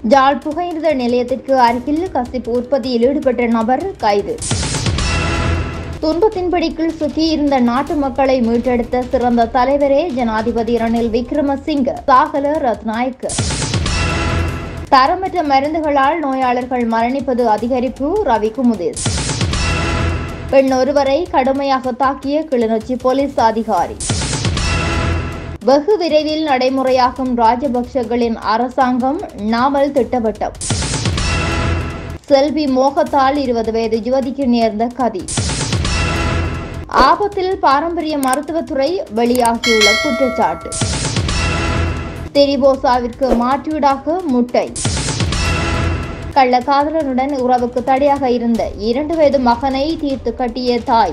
ஜாழ் புகையிரத நிலையத்திற்கு அருகில் கசிப்பு உற்பத்தியில் ஈடுபட்ட நபர் கைது துன்பத்தின் பிடிக்குள் சிக்கியிருந்த நாட்டு மக்களை மீட்டெடுத்த சிறந்த தலைவரே ஜனாதிபதி ரணில் விக்ரமசிங்க சாகல ரத்நாயக்க தரமற்ற மருந்துகளால் நோயாளர்கள் மரணிப்பது அதிகரிப்பு ரவி குமுதேஸ் பெண் ஒருவரை கடுமையாக தாக்கிய கிளிநொச்சி போலீஸ் அதிகாரி வெகு விரைவில் நடைமுறையாகும் ராஜபக்சகளின் அரசாங்கம் நாமல் திட்டவட்டம் செல்வி மோகத்தால் இருபது வயது யுவதிக்கு நேர்ந்த கதி ஆபத்தில் பாரம்பரிய மருத்துவத்துறை வெளியாகியுள்ள குற்றச்சாட்டு தெரிபோசாவிற்கு மாற்றீடாக முட்டை கள்ளக்காதலனுடன் உறவுக்கு தடையாக இருந்த இரண்டு வயது மகனை தீர்த்து கட்டிய தாய்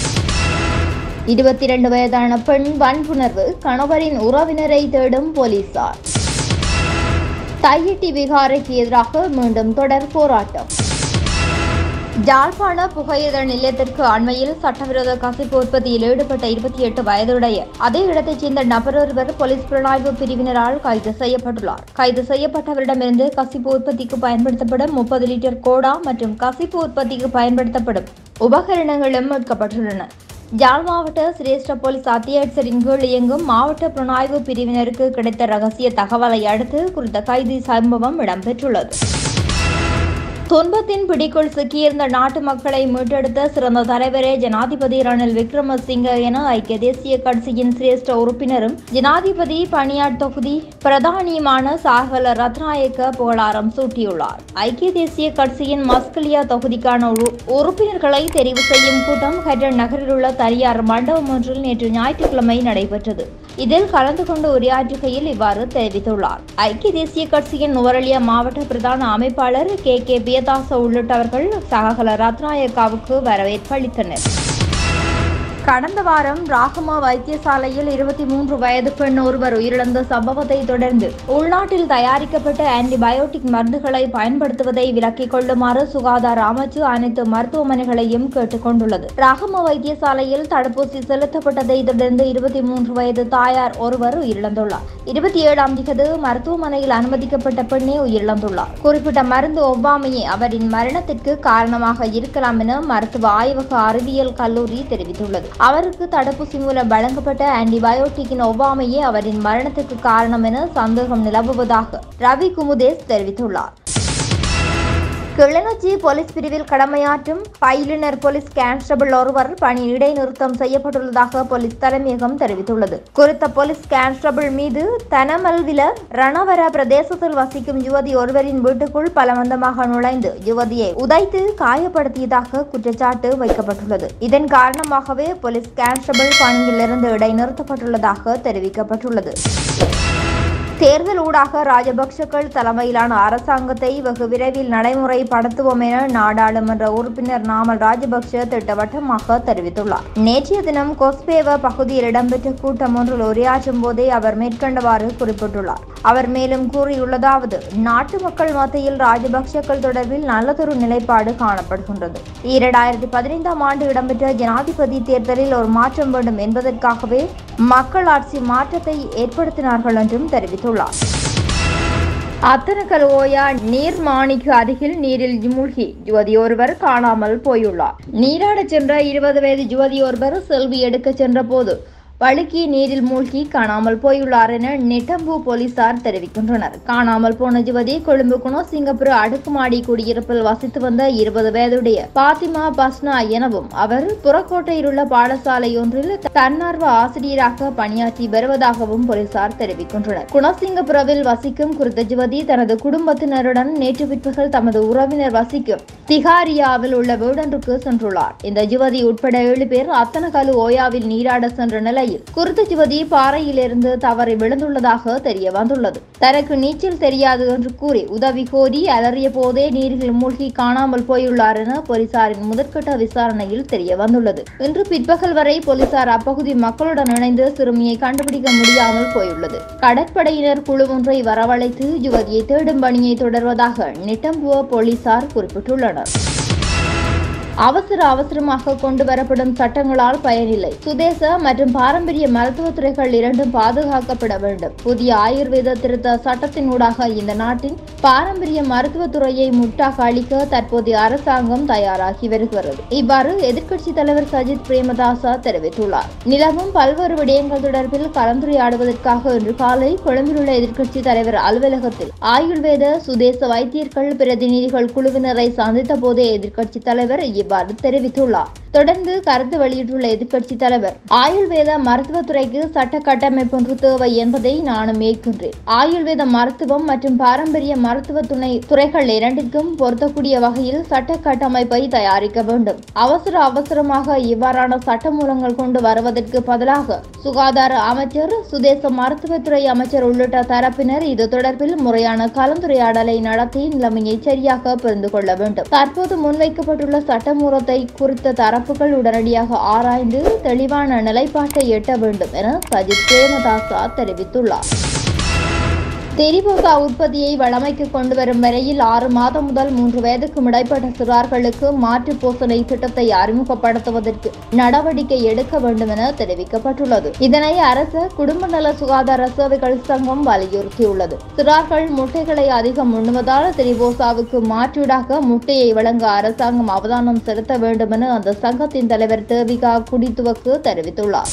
இருபத்தி இரண்டு வயதான பெண் வன்புணர்வு கணவரின் உறவினரை தேடும் போலீசார் தையிட்டி விகாரைக்கு எதிராக மீண்டும் தொடர் போராட்டம் ஜாழ்ப்பாண புகையிர நிலையத்திற்கு அண்மையில் சட்டவிரோத கசிப்பு உற்பத்தியில் ஈடுபட்ட இருபத்தி எட்டு வயதுடைய அதே இடத்தைச் சேர்ந்த நபர் ஒருவர் போலீஸ் புலனாய்வு பிரிவினரால் கைது செய்யப்பட்டுள்ளார் கைது செய்யப்பட்டவரிடமிருந்து கசிப்பு உற்பத்திக்கு பயன்படுத்தப்படும் முப்பது லிட்டர் கோடா மற்றும் கசிப்பு உற்பத்திக்கு பயன்படுத்தப்படும் உபகரணங்களும் மீட்கப்பட்டுள்ளன ஜாழ் மாவட்ட சிரேஷ்ட போலீஸ் அத்தியட்சரின் கீழ் இயங்கும் மாவட்ட புலனாய்வு பிரிவினருக்கு கிடைத்த ரகசிய தகவலை அடுத்து குறித்த கைது சம்பவம் இடம்பெற்றுள்ளது துன்பத்தின் பிடிக்குள் சிக்கியிருந்த நாட்டு மக்களை மீட்டெடுத்த சிறந்த தலைவரே ஜனாதிபதி ரணில் விக்ரமசிங்க என ஐக்கிய தேசிய கட்சியின் சிரேஷ்ட உறுப்பினரும் ஜனாதிபதி பணியாட் தொகுதி பிரதானியுமான சாகல ரத்நாயக்க புகழாரம் சூட்டியுள்ளார் ஐக்கிய தேசிய கட்சியின் மஸ்கலியா தொகுதிக்கான உறு- உறுப்பினர்களை தெரிவு செய்யும் கூட்டம் ஹெட்டன் நகரில் உள்ள தனியார் மண்டபம் ஒன்றில் நேற்று ஞாயிற்றுக்கிழமை நடைபெற்றது இதில் கலந்து கொண்டு உரையாற்றுகையில் இவ்வாறு தெரிவித்துள்ளார் ஐக்கிய தேசிய கட்சியின் நுவரலியா மாவட்ட பிரதான அமைப்பாளர் கே கே பியதாச உள்ளிட்டவர்கள் சகல ரத்நாயக்காவுக்கு வரவேற்பு அளித்தனர் கடந்த வாரம் ராகமா வைத்தியசாலையில் இருபத்தி மூன்று வயது பெண் ஒருவர் உயிரிழந்த சம்பவத்தை தொடர்ந்து உள்நாட்டில் தயாரிக்கப்பட்ட ஆன்டிபயோட்டிக் மருந்துகளை பயன்படுத்துவதை விலக்கிக் கொள்ளுமாறு சுகாதார அமைச்சு அனைத்து மருத்துவமனைகளையும் கேட்டுக் கொண்டுள்ளது ராகமா வைத்தியசாலையில் தடுப்பூசி செலுத்தப்பட்டதை தொடர்ந்து இருபத்தி மூன்று வயது தாயார் ஒருவர் உயிரிழந்துள்ளார் இருபத்தி ஏழாம் திகதி மருத்துவமனையில் அனுமதிக்கப்பட்ட பெண்ணே உயிரிழந்துள்ளார் குறிப்பிட்ட மருந்து ஒவ்வாமையே அவரின் மரணத்திற்கு காரணமாக இருக்கலாம் என மருத்துவ ஆய்வக அறிவியல் கல்லூரி தெரிவித்துள்ளது அவருக்கு தடுப்பூசி மூலம் வழங்கப்பட்ட ஆன்டிபயோட்டிக்கின் ஒவ்வாமையே அவரின் மரணத்திற்கு காரணம் என சந்தேகம் நிலவுவதாக ரவி குமுதேஸ் தெரிவித்துள்ளார் கிளிநொச்சி போலீஸ் பிரிவில் கடமையாற்றும் பயிலுனர் போலீஸ் கான்ஸ்டபிள் ஒருவர் பணி இடைநிறுத்தம் செய்யப்பட்டுள்ளதாக போலீஸ் தலைமையகம் தெரிவித்துள்ளது குறித்த போலீஸ் கான்ஸ்டபிள் மீது தனமல்வில ரணவர பிரதேசத்தில் வசிக்கும் யுவதி ஒருவரின் வீட்டுக்குள் பலவந்தமாக நுழைந்து யுவதியை உதைத்து காயப்படுத்தியதாக குற்றச்சாட்டு வைக்கப்பட்டுள்ளது இதன் காரணமாகவே போலீஸ் கான்ஸ்டபிள் பணியிலிருந்து இடைநிறுத்தப்பட்டுள்ளதாக தெரிவிக்கப்பட்டுள்ளது தேர்தல் ஊடாக ராஜபக்சக்கள் தலைமையிலான அரசாங்கத்தை வெகு விரைவில் நடைமுறைப்படுத்துவோம் என நாடாளுமன்ற உறுப்பினர் நாமல் ராஜபக்ஷ திட்டவட்டமாக தெரிவித்துள்ளார் நேற்றைய தினம் கொஸ்பேவ பகுதியில் இடம்பெற்ற கூட்டம் ஒன்றில் உரையாற்றும் போதே அவர் மேற்கண்டவாறு குறிப்பிட்டுள்ளார் அவர் மேலும் கூறியுள்ளதாவது நாட்டு மக்கள் மத்தியில் ராஜபக்சக்கள் தொடர்பில் நல்லதொரு நிலைப்பாடு காணப்படுகின்றது இரண்டாயிரத்தி பதினைந்தாம் ஆண்டு இடம்பெற்ற ஜனாதிபதி தேர்தலில் ஒரு மாற்றம் வேண்டும் என்பதற்காகவே மக்களாட்சி மாற்றத்தை ஏற்படுத்தினார்கள் என்றும் தெரிவித்துள்ளார் அத்தனக்கல் ஓயா நீர்மானிக்கு அருகில் நீரில் மூழ்கி யுவதி ஒருவர் காணாமல் போயுள்ளார் நீராடச் சென்ற இருபது வயது யுவதி ஒருவர் செல்வி எடுக்கச் சென்ற போது வழுக்கி நீரில் மூழ்கி காணாமல் போயுள்ளார் என நெட்டம்பு போலீசார் தெரிவிக்கின்றனர் காணாமல் போன யுவதி கொழும்பு குணசிங்கப்புற அடுக்குமாடி குடியிருப்பில் வசித்து வந்த இருபது வயதுடைய பாத்திமா பஸ்னா எனவும் அவர் புறக்கோட்டையில் உள்ள பாடசாலை ஒன்றில் தன்னார்வ ஆசிரியராக பணியாற்றி வருவதாகவும் போலீசார் தெரிவிக்கின்றனர் குணசிங்கபுரவில் வசிக்கும் குறித்த யுவதி தனது குடும்பத்தினருடன் நேற்று பிற்பகல் தமது உறவினர் வசிக்கும் திகாரியாவில் உள்ள வீடொன்றுக்கு சென்றுள்ளார் இந்த யுவதி உட்பட ஏழு பேர் அத்தனகலு ஓயாவில் நீராட சென்ற நிலையில் குறித்த யுவதி பாறையிலிருந்து தவறி விழுந்துள்ளதாக தெரிய வந்துள்ளது தனக்கு நீச்சல் தெரியாது என்று கூறி உதவி கோரி அலறிய போதே நீரில் மூழ்கி காணாமல் போயுள்ளார் என போலீசாரின் முதற்கட்ட விசாரணையில் தெரிய வந்துள்ளது இன்று பிற்பகல் வரை போலீசார் அப்பகுதி மக்களுடன் இணைந்து சிறுமியை கண்டுபிடிக்க முடியாமல் போயுள்ளது கடற்படையினர் குழு ஒன்றை வரவழைத்து யுவதியை தேடும் பணியை தொடர்வதாக நிட்டம்புவ போலீசார் குறிப்பிட்டுள்ளனர் அவசர அவசரமாக கொண்டு வரப்படும் சட்டங்களால் பயனில்லை சுதேச மற்றும் பாரம்பரிய மருத்துவ துறைகள் இரண்டும் பாதுகாக்கப்பட வேண்டும் புதிய ஆயுர்வேத திருத்த சட்டத்தினூடாக இந்த நாட்டின் பாரம்பரிய மருத்துவ துறையை முட்டாக அளிக்க தற்போதைய அரசாங்கம் தயாராகி வருகிறது இவ்வாறு எதிர்க்கட்சி தலைவர் சஜித் பிரேமதாசா தெரிவித்துள்ளார் நிலவும் பல்வேறு விடயங்கள் தொடர்பில் கலந்துரையாடுவதற்காக இன்று காலை கொழும்பில் உள்ள எதிர்க்கட்சி தலைவர் அலுவலகத்தில் ஆயுர்வேத சுதேச வைத்தியர்கள் பிரதிநிதிகள் குழுவினரை சந்தித்த போதே எதிர்க்கட்சி தலைவர் இவ்வாறு தெரிவித்துள்ளார் தொடர்ந்து கருத்து வெளியிட்டுள்ள எதிர்க்கட்சி தலைவர் ஆயுர்வேத மருத்துவத்துறைக்கு சட்ட கட்டமைப்பு ஒன்று தேவை என்பதை நானும் ஏற்கின்றேன் ஆயுர்வேத மருத்துவம் மற்றும் பாரம்பரிய மருத்துவ துணை துறைகள் இரண்டிற்கும் பொருத்தக்கூடிய வகையில் சட்ட கட்டமைப்பை தயாரிக்க வேண்டும் அவசர அவசரமாக இவ்வாறான சட்டமூலங்கள் கொண்டு வருவதற்கு பதிலாக சுகாதார அமைச்சர் சுதேச மருத்துவத்துறை அமைச்சர் உள்ளிட்ட தரப்பினர் இது தொடர்பில் முறையான கலந்துரையாடலை நடத்தி நிலைமையை சரியாக புரிந்து கொள்ள வேண்டும் தற்போது முன்வைக்கப்பட்டுள்ள சட்டமூலத்தை குறித்த தரப்புகள் உடனடியாக ஆராய்ந்து தெளிவான நிலைப்பாட்டை எட்ட வேண்டும் என சஜித் பிரேமதாசா தெரிவித்துள்ளார் தெரிபோகா உற்பத்தியை வழமைக்கு கொண்டு வரும் வரையில் ஆறு மாதம் முதல் மூன்று வயதுக்கும் இடைப்பட்ட சிறார்களுக்கு மாற்று போசனை திட்டத்தை அறிமுகப்படுத்துவதற்கு நடவடிக்கை எடுக்க வேண்டும் என தெரிவிக்கப்பட்டுள்ளது இதனை அரசு குடும்ப நல சுகாதார சேவைகள் சங்கம் வலியுறுத்தியுள்ளது சிறார்கள் முட்டைகளை அதிகம் உண்ணுவதால் திரிபோசாவுக்கு மாற்றீடாக முட்டையை வழங்க அரசாங்கம் அவதானம் செலுத்த வேண்டும் என அந்த சங்கத்தின் தலைவர் தேவிகா குடித்துவக்கு தெரிவித்துள்ளார்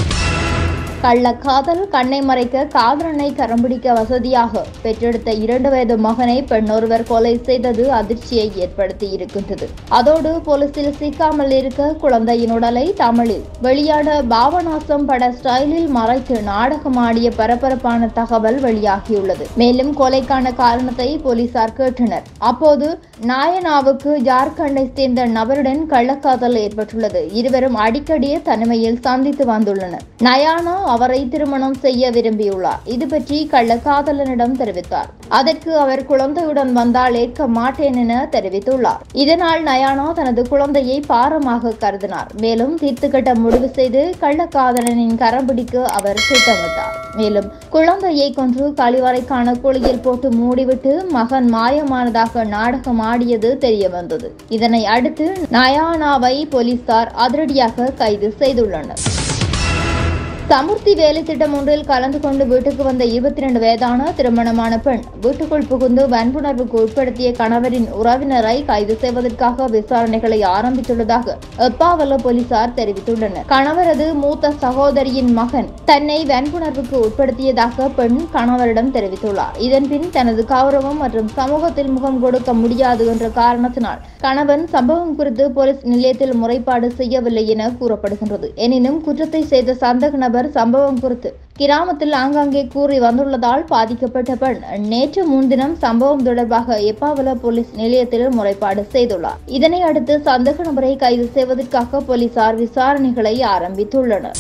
கள்ளக்காதல் கண்ணை மறைக்க காதலனை கரம்பிடிக்க வசதியாக பெற்றெடுத்த இரண்டு வயது மகனை பெண்ணொருவர் கொலை செய்தது அதிர்ச்சியை ஏற்படுத்தி இருக்கின்றது அதோடு போலீசில் சிக்காமல் இருக்க குழந்தையின் உடலை தமிழில் வெளியான பாவநாசம் பட ஸ்டைலில் மறைத்து நாடகமாடிய பரபரப்பான தகவல் வெளியாகியுள்ளது மேலும் கொலைக்கான காரணத்தை போலீசார் கேட்டனர் அப்போது நாயனாவுக்கு ஜார்க்கண்டை சேர்ந்த நபருடன் கள்ளக்காதல் ஏற்பட்டுள்ளது இருவரும் அடிக்கடி தனிமையில் சந்தித்து வந்துள்ளனர் நயானா அவரை திருமணம் செய்ய விரும்பியுள்ளார் இது பற்றி கள்ளக்காதலனிடம் தெரிவித்தார் அதற்கு அவர் குழந்தையுடன் வந்தால் ஏற்க மாட்டேன் என தெரிவித்துள்ளார் இதனால் நயானா தனது குழந்தையை பாரமாக கருதினார் மேலும் தீர்த்துக்கட்ட முடிவு செய்து கள்ளக்காதலனின் கரம் பிடிக்க அவர் திட்டமிட்டார் மேலும் குழந்தையை கொன்று கழிவறைக்கான குழியில் போட்டு மூடிவிட்டு மகன் மாயமானதாக நாடகம் ஆடியது தெரிய வந்தது இதனை அடுத்து நயானாவை போலீசார் அதிரடியாக கைது செய்துள்ளனர் சமுர்த்தி வேலை திட்டம் ஒன்றில் கலந்து கொண்டு வீட்டுக்கு வந்த இருபத்தி ரெண்டு வயதான திருமணமான பெண் வீட்டுக்குள் புகுந்து வன்புணர்வுக்கு உட்படுத்திய கணவரின் உறவினரை கைது செய்வதற்காக விசாரணைகளை ஆரம்பித்துள்ளதாக எப்பாவல போலீசார் தெரிவித்துள்ளனர் கணவரது மூத்த சகோதரியின் மகன் தன்னை வன்புணர்வுக்கு உட்படுத்தியதாக பெண் கணவரிடம் தெரிவித்துள்ளார் இதன்பின் தனது கௌரவம் மற்றும் சமூகத்தில் முகம் கொடுக்க முடியாது என்ற காரணத்தினால் கணவன் சம்பவம் குறித்து போலீஸ் நிலையத்தில் முறைப்பாடு செய்யவில்லை என கூறப்படுகின்றது எனினும் குற்றத்தை செய்த சந்தக நபர் சம்பவம் குறித்து கிராமத்தில் ஆங்காங்கே கூறி வந்துள்ளதால் பாதிக்கப்பட்ட பெண் நேற்று முன்தினம் சம்பவம் தொடர்பாக எப்பாவல போலீஸ் நிலையத்தில் முறைப்பாடு செய்துள்ளார் இதனை அடுத்து சந்தேக நபரை கைது செய்வதற்காக போலீசார் விசாரணைகளை ஆரம்பித்துள்ளனர்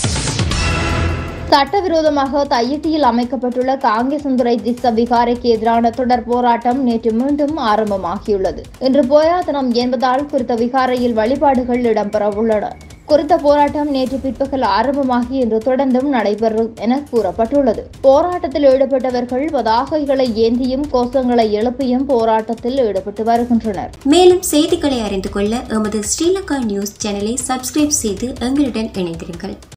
சட்டவிரோதமாக தையிட்டியில் அமைக்கப்பட்டுள்ள காங்கேசந்துறை திஸ்ஸ விகாரைக்கு எதிரான தொடர் போராட்டம் நேற்று மீண்டும் ஆரம்பமாகியுள்ளது இன்று போயாதனம் என்பதால் குறித்த விகாரையில் வழிபாடுகள் இடம்பெறவுள்ளன குறித்த போராட்டம் நேற்று பிற்பகல் ஆரம்பமாகி இன்று தொடர்ந்தும் நடைபெறும் என கூறப்பட்டுள்ளது போராட்டத்தில் ஈடுபட்டவர்கள் பதாகைகளை ஏந்தியும் கோஷங்களை எழுப்பியும் போராட்டத்தில் ஈடுபட்டு வருகின்றனர் மேலும் செய்திகளை அறிந்து கொள்ள எமது ஸ்ரீலங்கா நியூஸ் சேனலை சப்ஸ்கிரைப் செய்து எங்களுடன் இணைந்திருங்கள்